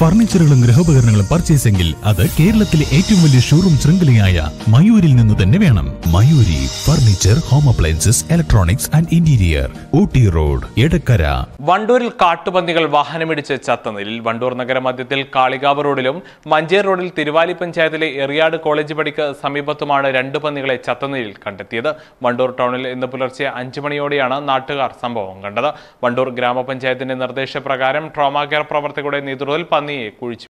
ഫർണിച്ചറുകളും ഗൃഹോപകരണങ്ങളും പർച്ചേസെങ്കിൽ അത് കേരളത്തിലെ ഏറ്റവും വലിയ ഷോറൂം ശൃംഖലയായ മയൂരിൽ നിന്ന് തന്നെ വേണം Mayuri furniture home appliances electronics and interior Ooty road Edakkara വണ്ടൂരിൽ കാട്ടുപന്നികൾ വാഹനമിടിച്ച് ചത്ത നിലയിൽ വണ്ടൂർ നഗരമധ്യത്തിൽ കാളികാവ് റോഡിലും മഞ്ചേർ റോഡിൽ തിരുവാലി പഞ്ചായത്തിലെ എറിയാട് കോളേജ് പടിക്ക് സമീപത്തുമാണ് രണ്ട് പന്നികളെ ചത്ത നിലയിൽ കണ്ടെത്തിയത് വണ്ടൂർ ടൗണിൽ ഇന്ന് പുലർച്ചെ അഞ്ചു മണിയോടെയാണ് നാട്ടുകാർ സംഭവം കണ്ടത് വണ്ടൂർ ഗ്രാമപഞ്ചായത്തിന്റെ നിർദ്ദേശപ്രകാരം ട്രോമാ കെയർ പ്രവർത്തകരുടെ നേതൃത്വത്തിൽ പന്നിയെ കുഴിച്ചു